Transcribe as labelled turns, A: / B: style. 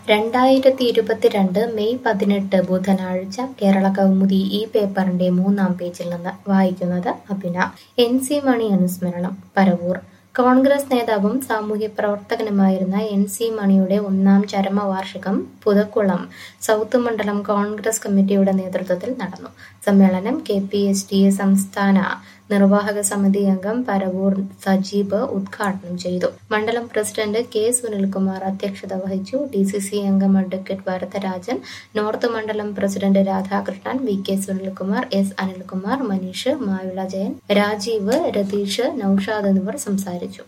A: രണ്ടായിരത്തി ഇരുപത്തിരണ്ട് മെയ് പതിനെട്ട് ബുധനാഴ്ച കേരള കൗമുദി ഈ പേപ്പറിന്റെ മൂന്നാം പേജിൽ നിന്ന് വായിക്കുന്നത് അഭിന എൻ സി മണി അനുസ്മരണം പരവൂർ കോൺഗ്രസ് നേതാവും സാമൂഹ്യ പ്രവർത്തകനുമായിരുന്ന എൻ സി മണിയുടെ ഒന്നാം ചരമവാർഷികം പുതക്കുളം സൗത്ത് മണ്ഡലം കോൺഗ്രസ് കമ്മിറ്റിയുടെ നേതൃത്വത്തിൽ നടന്നു സമ്മേളനം K P S T A സംസ്ഥാന നിർവാഹക സമിതി അംഗം പരവൂർ സജീബ് ഉദ്ഘാടനം ചെയ്തു മണ്ഡലം പ്രസിഡന്റ് കെ സുനിൽകുമാർ അധ്യക്ഷത വഹിച്ചു ഡി സി സി അംഗം അഡ്വക്കേറ്റ് വരദരാജൻ നോർത്ത് മണ്ഡലം president Radhakrishnan V K Sunilkumar S Anilkumar Manish Mavila Jayan Rajeev Ratheesh Noushad എന്നിവർ സംസാരിച്ചു